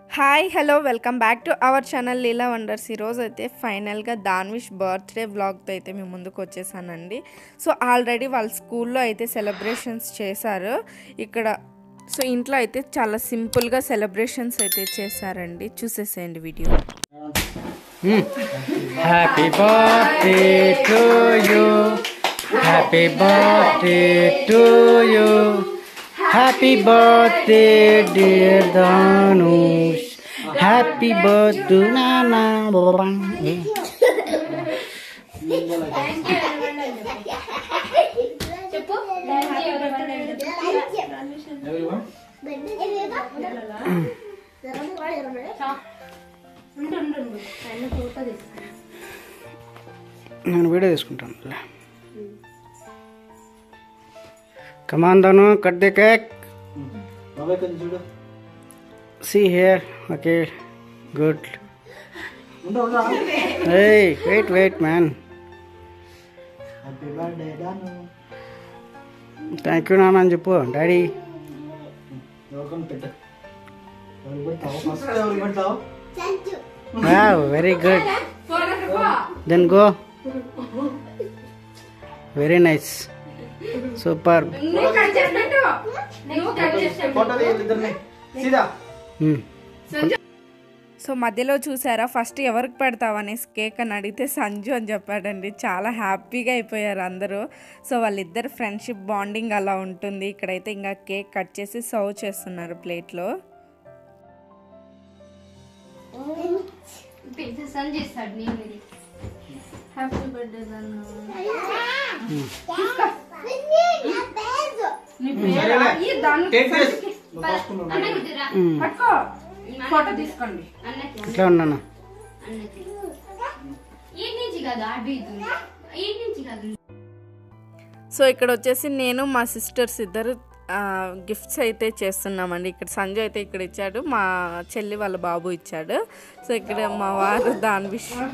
Hi hello welcome back to our channel Leela wonders ఈరోజు అయితే ఫైనల్గా దాన్విష్ బర్త్డే వ్లాగ్తో అయితే మేము ముందుకు వచ్చేసానండి సో ఆల్రెడీ వాళ్ళ స్కూల్లో అయితే సెలబ్రేషన్స్ చేశారు ఇక్కడ సో ఇంట్లో అయితే చాలా సింపుల్గా సెలబ్రేషన్స్ అయితే చేశారండి చూసేసేయండి video Happy birthday to you. Happy birthday to you. Happy birthday, dear Danush. Happy birthday, Nana. నేను వీడియో తీసుకుంటాను come on Danu cut the cake see here okay good Hey, wait, wait, man. Thank you నాన్న అని చెప్పు daddy very good then go very nice super so మధ్యలో చూసారా first ఎవరికి పెడతావనేసి cake అని అడిగితే సంజు అని చెప్పాడండి చాలా హ్యాపీగా అయిపోయారు అందరూ సో వాళ్ళిద్దరు ఫ్రెండ్షిప్ బాండింగ్ అలా ఉంటుంది ఇక్కడైతే ఇంకా కేక్ కట్ చేసి సర్వ్ చేస్తున్నారు ప్లేట్లో సంజయ్ నేను హ్యాపీ బర్త్డే ఫోటో తీసుకోండి అన్నకి ఇట్లా ఉన్నాను అన్నకి ఈ నుంచి కాదు అటు ఇటు ఈ నుంచి కాదు సో ఇక్కడ వచ్చేసి నేను మా సిస్టర్స్ ఇద్దరు గిఫ్ట్స్ అయితే చేస్తున్నామండి ఇక్కడ సంజయ్ అయితే ఇక్కడ ఇచ్చాడు మా చెల్లి వాళ్ళ బాబు ఇచ్చాడు సో ఇక్కడ మా వారు దాని విషయం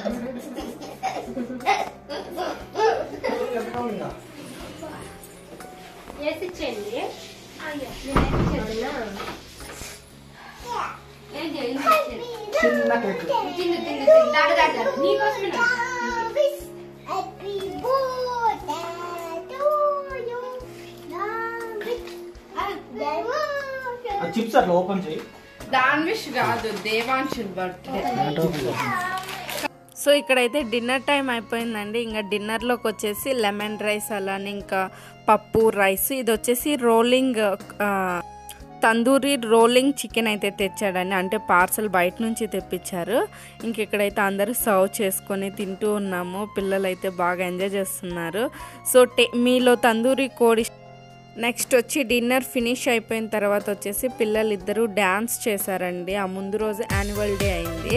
వేసి ఇచ్చేయండి తిండు తిండు తిండు దాడు దాడు దాడు నీకోసమే చిప్స్ అట్లా ఓపెన్ చేయి దాన్విష్ కాదు దేవాంశుల్ బర్త్డే సో ఇక్కడైతే డిన్నర్ టైం అయిపోయిందండి ఇంకా డిన్నర్లోకి వచ్చేసి లెమన్ రైస్ అలానే ఇంకా పప్పు రైస్ ఇది వచ్చేసి రోలింగ్ ఆ, తందూరి రోలింగ్ చికెన్ అయితే తెచ్చాడండి అంటే పార్సల్ బయట నుంచి తెప్పించారు ఇంక ఇక్కడైతే అందరూ సర్వ్ చేసుకొని తింటూ ఉన్నాము పిల్లలు అయితే బాగా ఎంజాయ్ చేస్తున్నారు సో టే మీలో తందూరి కోడి నెక్స్ట్ వచ్చి డిన్నర్ ఫినిష్ అయిపోయిన తర్వాత వచ్చేసి పిల్లలు ఇద్దరు డ్యాన్స్ చేశారండి ఆ ముందు రోజు యాన్యువల్ డే అయింది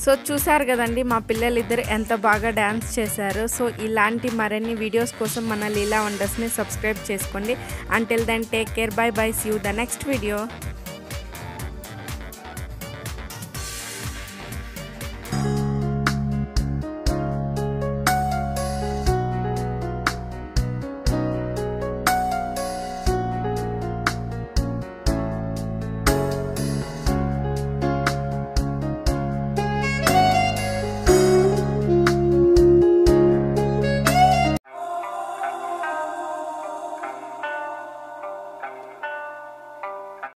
సో చూసారు కదండి మా పిల్లలు ఇద్దరు ఎంత బాగా డ్యాన్స్ చేశారు సో ఇలాంటి మరిన్ని వీడియోస్ కోసం మన లీలా వండర్స్ని సబ్స్క్రైబ్ చేసుకోండి until then take care bye bye see you the next video